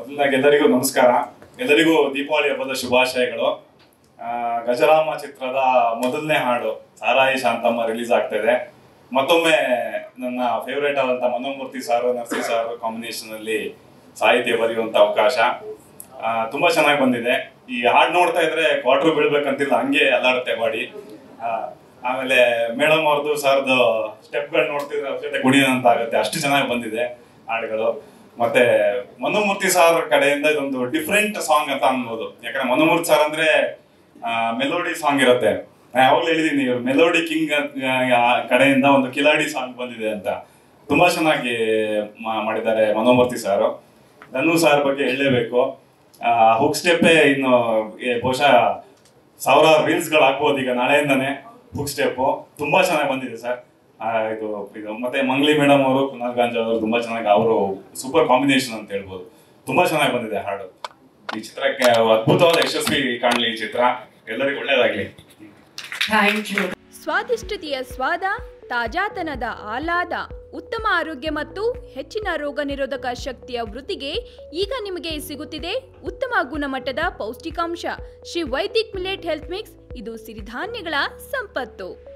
ಮೊದಲನಾಗಿ ಎಲ್ಲರಿಗೂ ನಮಸ್ಕಾರ ಎಲ್ಲರಿಗೂ ದೀಪಾವಳಿ ಹಬ್ಬದ ಶುಭಾಶಯಗಳು ಆ, ಗಜರಾಮ ಚಿತ್ರದ ಮೊದಲನೇ ಹಾಡು ಸಾರಾಯಿ ಶಾಂತಮ್ಮ ರಿಲೀಸ್ ಆಗ್ತಾ ಇದೆ ಮತ್ತೊಮ್ಮೆ ನನ್ನ ಫೇವರೇಟ್ ಆದಂತ ಮನೋಮೂರ್ತಿ ಸಾರು ನರ್ಸಿ ಸಾರ್ ಕಾಂಬಿನೇಷನ್ ಅಲ್ಲಿ ಸಾಹಿತ್ಯ ಬರೆಯುವಂತ ಅವಕಾಶ ಆ, ತುಂಬಾ ಚೆನ್ನಾಗಿ ಬಂದಿದೆ ಈ ಹಾಡು ನೋಡ್ತಾ ಇದ್ರೆ ಕ್ವಾರ್ಟರ್ ಬೀಳ್ಬೇಕಂತಿಲ್ಲ ಹಂಗೆ ಅಲ್ಲಾಡುತ್ತೆ ಬಾಡಿ ಆ, ಆಮೇಲೆ ಮೇಡಮ್ ಅವ್ರದ್ದು ಸರ್ದು ಸ್ಟೆಪ್ಗಳು ನೋಡ್ತಿದ್ರೆ ಅವ್ರ ಜೊತೆ ಕುಣಿಯೋಂತ ಆಗುತ್ತೆ ಅಷ್ಟು ಚೆನ್ನಾಗಿ ಬಂದಿದೆ ಹಾಡುಗಳು ಮತ್ತೆ ಮನೋಮೂರ್ತಿ ಸರ್ ಕಡೆಯಿಂದ ಇದೊಂದು ಡಿಫ್ರೆಂಟ್ ಸಾಂಗ್ ಅಂತ ಅನ್ಬೋದು ಯಾಕಂದ್ರೆ ಮನೋಮೂರ್ತಿ ಸರ್ ಅಂದ್ರೆ ಮೆಲೋಡಿ ಸಾಂಗ್ ಇರುತ್ತೆ ನಾನು ಯಾವಾಗಲೂ ಹೇಳಿದೀನಿ ಮೆಲೋಡಿ ಕಿಂಗ್ ಕಡೆಯಿಂದ ಒಂದು ಕಿಲಾಡಿ ಸಾಂಗ್ ಬಂದಿದೆ ಅಂತ ತುಂಬಾ ಚೆನ್ನಾಗಿ ಮಾ- ಮಾಡಿದ್ದಾರೆ ಮನೋಮೂರ್ತಿ ಸಾರು ಧನು ಸಾರ್ ಬಗ್ಗೆ ಹೇಳಲೇಬೇಕು ಹುಕ್ ಸ್ಟೆಪ್ಪೇ ಇನ್ನು ಏ, ಬಹುಶಃ ಸಾವಿರಾರು ರೀಲ್ಸ್ಗಳು ಹಾಕ್ಬೋದು ಈಗ ನಾಳೆಯಿಂದಾನೆ ಹುಕ್ ಸ್ಟೆಪ್ಪು ತುಂಬಾ ಚೆನ್ನಾಗಿ ಬಂದಿದೆ ಸರ್ ಇದು ಇದು ಮತ್ತೆ ಮಂಗ್ಲಿ ಮೇಡಮ್ ಅವರು ಕುನಾಲ್ ಗಾಂಜ್ ಅವರು ತುಂಬಾ ಚೆನ್ನಾಗಿ ಅವರು ಸೂಪರ್ ಕಾಂಬಿನೇಷನ್ ಅಂತ ಹೇಳ್ಬೋದು ತುಂಬಾ ಚೆನ್ನಾಗಿ ಬಂದಿದೆ ಹಾಡು ಈ ಚಿತ್ರಕ್ಕೆ ಅದ್ಭುತವಾದ ಯಶಸ್ವಿ ಕಾಣಲಿ ಈ ಚಿತ್ರ ಎಲ್ಲರಿಗೂ ಒಳ್ಳೇದಾಗ್ಲಿ ಥ್ಯಾಂಕ್ ಯು ಸ್ವಾದಿಷ್ಟತೆಯ ಸ್ವಾದ ತಾಜಾತನದ ಆಹ್ಲಾದ ಉತ್ತಮ ಆರೋಗ್ಯ ಮತ್ತು ಹೆಚ್ಚಿನ ರೋಗ ನಿರೋಧಕ ಶಕ್ತಿಯ ವೃದ್ಧಿಗೆ ಈಗ ನಿಮಗೆ ಸಿಗುತ್ತಿದೆ ಉತ್ತಮ ಗುಣಮಟ್ಟದ ಪೌಷ್ಟಿಕಾಂಶ Shri Vaidik millet health mix ಇದು ಸಿರಿಧಾನ್ಯಗಳ ಸಂಪತ್ತು